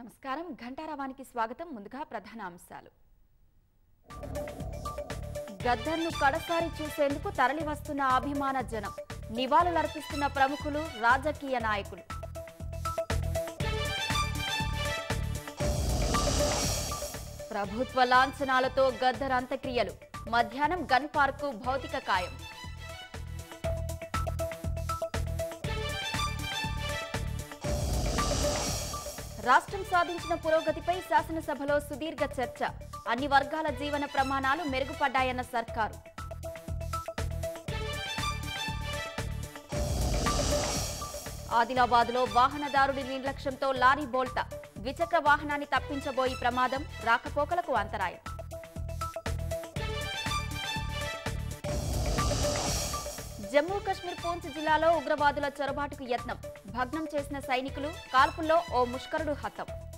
నమస్కారం ఘంటారావానికి స్వాగతం ముందుగా ప్రధాన అంశాలు గద్దర్ను కడసారి చూసేందుకు తరలి వస్తున్న అభిమాన జనం నివాళులర్పిస్తున్న ప్రముఖులు రాజకీయ నాయకులు ప్రభుత్వ లాంఛనాలతో గద్దర్ అంత్యక్రియలు మధ్యాహ్నం గన్ పార్కు భౌతిక కాయం రాష్ట్రం సాధించిన పురోగతిపై శాసనసభలో సుదీర్ఘ చర్చ అన్ని వర్గాల జీవన ప్రమాణాలు మెరుగుపడ్డాయన్న సర్కారు ఆదిలాబాద్లో వాహనదారుడి నిర్లక్ష్యంతో లారీ బోల్తా ద్విచక్ర వాహనాన్ని తప్పించబోయి ప్రమాదం రాకపోకలకు అంతరాయం జమ్మూ కశ్మీర్ పూంచ్ జిల్లాలో ఉగ్రవాదుల చొరబాటుకు యత్నం భగ్నం చేసిన సైనికులు కాల్పుల్లో ఓ ముష్కరుడు హతం